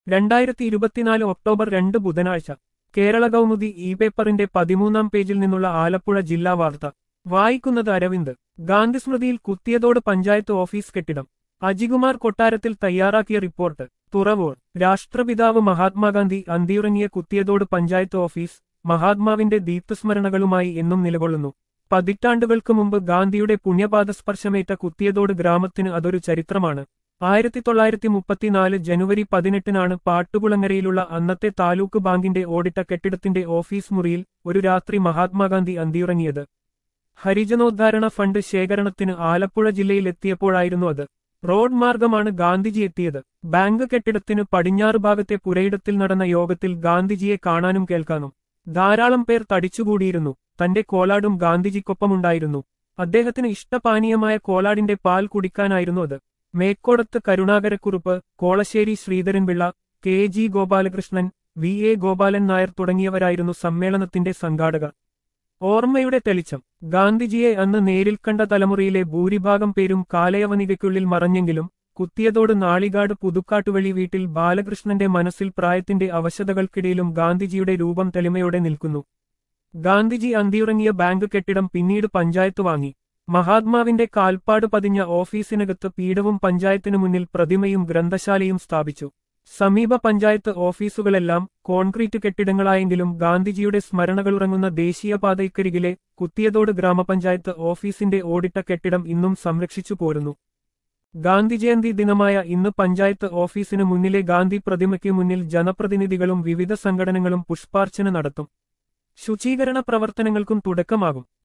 രണ്ടായിരത്തി ഇരുപത്തിനാല് ഒക്ടോബർ രണ്ട് ബുധനാഴ്ച കേരള കൗമുദി ഇ പേപ്പറിന്റെ പതിമൂന്നാം പേജിൽ നിന്നുള്ള ആലപ്പുഴ ജില്ലാ വാർത്ത വായിക്കുന്നത് അരവിന്ദ് ഗാന്ധി സ്മൃതിയിൽ കുത്തിയതോട് പഞ്ചായത്ത് ഓഫീസ് കെട്ടിടം അജികുമാർ കൊട്ടാരത്തിൽ തയ്യാറാക്കിയ റിപ്പോർട്ട് തുറവൂർ രാഷ്ട്രപിതാവ് മഹാത്മാഗാന്ധി അന്തിയുറങ്ങിയ കുത്തിയതോട് പഞ്ചായത്ത് ഓഫീസ് മഹാത്മാവിന്റെ ദീപ്തസ്മരണകളുമായി എന്നും നിലകൊള്ളുന്നു പതിറ്റാണ്ടുകൾക്ക് മുമ്പ് ഗാന്ധിയുടെ പുണ്യപാദസ്പർശമേറ്റ കുത്തിയതോട് ഗ്രാമത്തിന് അതൊരു ചരിത്രമാണ് ആയിരത്തി തൊള്ളായിരത്തി മുപ്പത്തിനാല് ജനുവരി പതിനെട്ടിനാണ് പാട്ടുകുളങ്ങരയിലുള്ള അന്നത്തെ താലൂക്ക് ബാങ്കിന്റെ ഓടിട്ട കെട്ടിടത്തിന്റെ ഓഫീസ് മുറിയിൽ ഒരു രാത്രി മഹാത്മാഗാന്ധി അന്തിയുറങ്ങിയത് ഹരിജനോദ്ധാരണ ഫണ്ട് ശേഖരണത്തിന് ആലപ്പുഴ ജില്ലയിലെത്തിയപ്പോഴായിരുന്നു അത് റോഡ് മാർഗമാണ് ഗാന്ധിജി എത്തിയത് ബാങ്ക് കെട്ടിടത്തിന് പടിഞ്ഞാറ് ഭാഗത്തെ പുരയിടത്തിൽ നടന്ന യോഗത്തിൽ ഗാന്ധിജിയെ കാണാനും കേൾക്കാനും ധാരാളം പേർ തടിച്ചുകൂടിയിരുന്നു തന്റെ കോലാടും ഗാന്ധിജിക്കൊപ്പമുണ്ടായിരുന്നു അദ്ദേഹത്തിന് ഇഷ്ടപാനീയമായ കോലാടിന്റെ പാൽ കുടിക്കാനായിരുന്നു അത് Mekkodath Karunakara Kurup Kolassery Sreedharan Pillai K G Gopalakrishnan V A Gopalan Nair തുടങ്ങിയവരായിരുന്നു സമ്മേളനത്തിന്റെ സംഘാടകർ ഓർമ്മയുടെ തെളിച്ചം ഗാന്ധിജിയെ അന്ന് നേരിൽ കണ്ട തലമുറയിലെ ഭൂരിഭാഗം പേരും കാലയവനികയ്ക്കുള്ളിൽ മറഞ്ഞെങ്കിലും കുത്തിയതോട് നാളികാട് പുതുക്കാട്ടുവഴി വീട്ടിൽ ബാലകൃഷ്ണന്റെ മനസ്സിൽ പ്രായത്തിന്റെ അവശതകൾക്കിടയിലും ഗാന്ധിജിയുടെ രൂപം തെളിമയോടെ നിൽക്കുന്നു ഗാന്ധിജി അന്തിയുറങ്ങിയ ബാങ്ക് കെട്ടിടം പിന്നീട് പഞ്ചായത്ത് വാങ്ങി മഹാത്മാവിന്റെ കാൽപ്പാട് പതിഞ്ഞ ഓഫീസിനകത്ത് പീഠവും പഞ്ചായത്തിനു മുന്നിൽ പ്രതിമയും ഗ്രന്ഥശാലയും സ്ഥാപിച്ചു സമീപ പഞ്ചായത്ത് ഓഫീസുകളെല്ലാം കോൺക്രീറ്റ് കെട്ടിടങ്ങളായെങ്കിലും ഗാന്ധിജിയുടെ സ്മരണകളുറങ്ങുന്ന ദേശീയപാതയ്ക്കരികിലെ കുത്തിയതോട് ഗ്രാമപഞ്ചായത്ത് ഓഫീസിന്റെ ഓടിട്ട കെട്ടിടം ഇന്നും സംരക്ഷിച്ചു പോരുന്നു ഗാന്ധിജയന്തി ദിനമായ ഇന്ന് പഞ്ചായത്ത് ഓഫീസിന് മുന്നിലെ ഗാന്ധി പ്രതിമയ്ക്ക് മുന്നിൽ ജനപ്രതിനിധികളും വിവിധ സംഘടനകളും പുഷ്പാർച്ചന നടത്തും ശുചീകരണ പ്രവർത്തനങ്ങൾക്കും തുടക്കമാകും